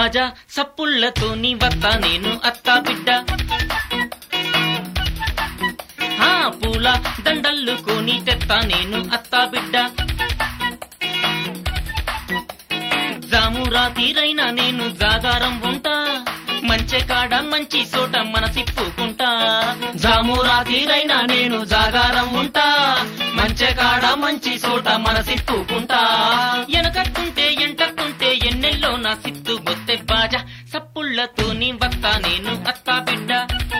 బాజా సప్పుళ్ళతోని వస్తా నేను అత్తా బిడ్డ ఆ పూల దండల్లు కొని తెత్తా నేను అత్తా బిడ్డ జాము రాతిరైనా నేను జాగారం ఉంటా మంచె కాడ మంచి చోట మనసిప్పుకుంటా జాము రాతిరైనా నేను జాగారం ఉంటా మంచె కాడ మంచి చోట మనసిప్పుకుంటా ఎనకట్టుంటే ఎంటట్టుంటే ఎన్నెల్లో నా సిత్తు బొత్తె బాజా సప్పుళ్ళతోని వస్తా నేను అత్తా బిడ్డ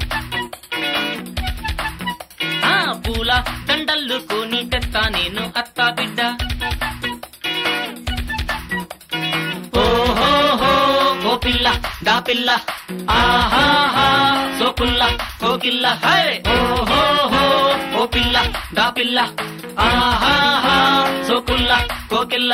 ఆ పూల దండల్లు కొని తెత్తా నేను అత్తా బిడ్డ ఓహోహో ఓ పిల్ల దా పిల్ల ఆహాహా సోకుల్ల కోకిల్ల హై ఓహోహో ఓ పిల్ల దా పిల్ల ఆహాహా సోకుల్ల కోకిల్ల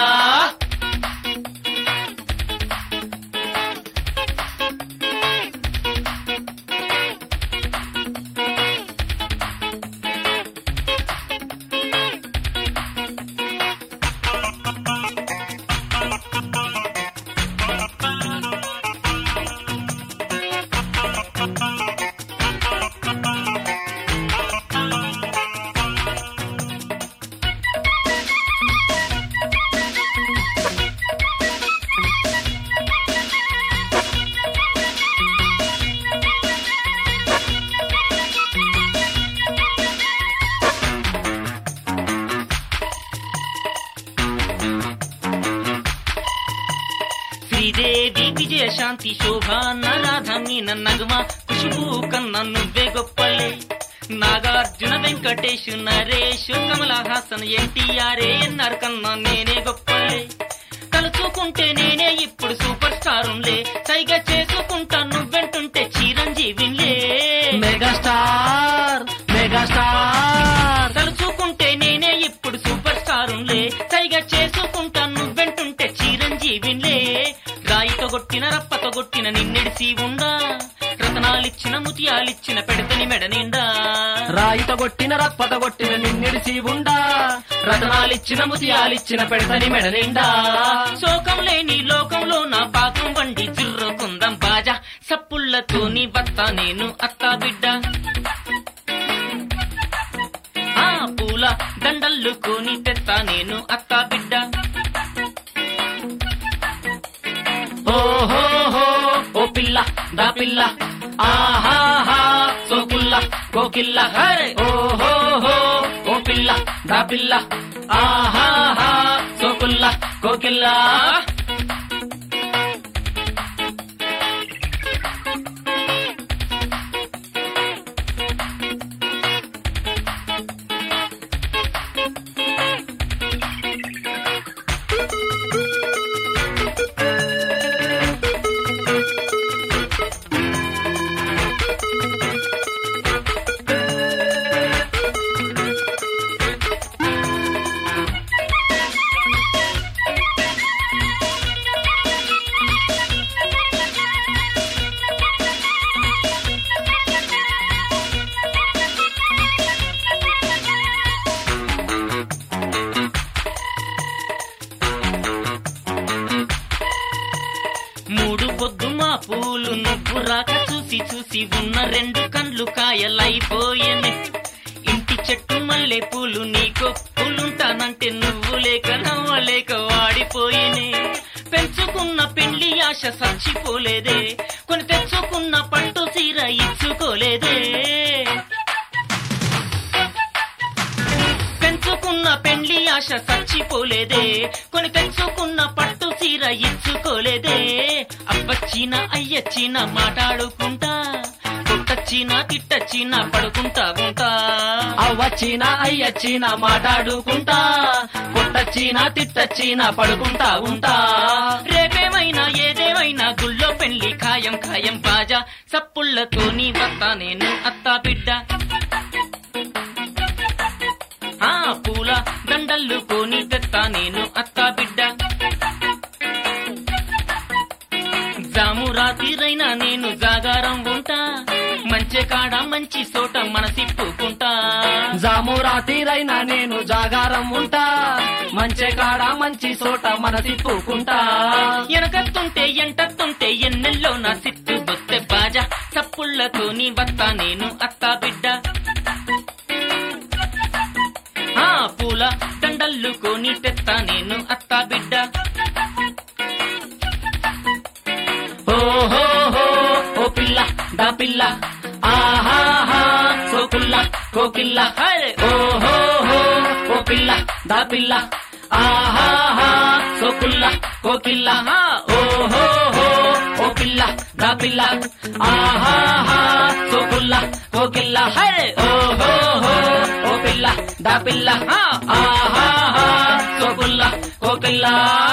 శ్రీదేవి విజయశాంతి శోభ నరాధని నన్నగమ ఖుషుబు కన్న నువ్వే గొప్పలే నాగార్జున వెంకటేష్ నరేష్ కమల హాసన్ ఎన్టీఆర్ ఎన్ఆర్ కన్నా నేనే గొప్పలే తలుచుకుంటే నేనే ఇప్పుడు సూపర్ స్టారులే సైగా చేసుకుంటా నువ్వెంటుంటే చిరంజీవిలే మెగాస్టార్ మెగాస్టార్ తలుచుకుంటే నేనే ఇప్పుడు సూపర్ స్టారులే సైగా చేసుకుంటా నువ్వెంటుంటే చిరంజీవిలే రాయితో కొట్టిన రప్పతో కొట్టిన నిన్నెడిసి ఉండా రతనాలిచ్చిన ముతియాలిచ్చిన పెడతని మెడ నిండా రాయిత కొట్టిన రప్పత కొట్టిన నిన్నిడిసి ఉండా రతనాలిచ్చిన ముతియాలిచ్చిన పెడతని మెడ నిండా శోకం లేని లోకంలో నా పాకం వండి కుందం బాజా సప్పుళ్ళతోని వత్తా నేను అత్తా బిడ్డ ఆ పూల దండల్లు కొని తెత్తా నేను అత్తా బిడ్డ ఓహోహో ఓ పిల్ల దా పిల్ల ఆహాహా సోకుల్ల కోకిల్ల హరే ఓహోహో ఓ పిల్ల దా పిల్ల ఆహాహా సోకుల్ల కోకిల్ల మూడు పొద్దు మా పూలు నువ్వు రాక చూసి చూసి ఉన్న రెండు కండ్లు కాయలైపోయెనే ఇంటి చెట్టు మల్లె పూలు నీకో పూలుంటానంటే నువ్వు లేక నవ్వలేక వాడిపోయేనే పెంచుకున్న పెళ్లి ఆశ చచ్చిపోలేదే కొని తెచ్చుకున్న పట్టు సీర ఇచ్చుకోలేదే పెంచుకున్న పెండ్లి ఆశ చచ్చిపోలేదే కొని తెచ్చుకున్న పట్టు చీర ఇచ్చుకోలేదే అవ్వచ్చిన అయ్యచ్చిన మాట్లాడుకుంటా కొట్టచ్చిన తిట్టచ్చిన పడుకుంటా ఉంటా అవ్వచ్చిన అయ్యచ్చిన మాట్లాడుకుంటా కొట్టచ్చిన తిట్టచ్చిన పడుకుంటా ఉంటా రేపేమైనా ఏదేమైనా గుళ్ళో పెళ్లి ఖాయం ఖాయం బాజా సప్పుళ్ళతోని వస్తా నేను అత్తా బిడ్డ ఆ పూల దండల్లు కొని తెత్తా నేను అత్తా బిడ్డ జాము రాతిరైనా నేను జాగారం ఉంటా మంచి మంచి కాడ మంచి చోట మనసిప్పుకుంటా జాము రాత్రిరైనా నేను జాగారం ఉంటా మంచి కాడ మంచి చోట మన తిప్పుకుంటా వెనకత్తుంటే ఎంటత్తుంటే ఎన్నెల్లో నా సిట్టు బొత్తె బాజా చప్పుళ్లతో నీ వత్తా నేను అత్తా బిడ్డ ఆ పూల దండల్లుకొని తెత్తా నేను అత్తా బిడ్డ ఓహోహో ఓ పిల్ల దా పిల్ల ఆహాహా సోకుల్ల కోకిల్ల హరే! ఓహోహో ఓ పిల్ల దా పిల్ల ఆహాహా సోకుల్ల కోకిల్ల ఆహా! ఓహోహో ఓ పిల్ల దా పిల్ల ఆహాహా సోకుల్ల కోకిల్ల హరే! ఓహోహో ఓ పిల్ల దా పిల్ల ఆ! ఆహాహా సోకుల్ల కోకిల్ల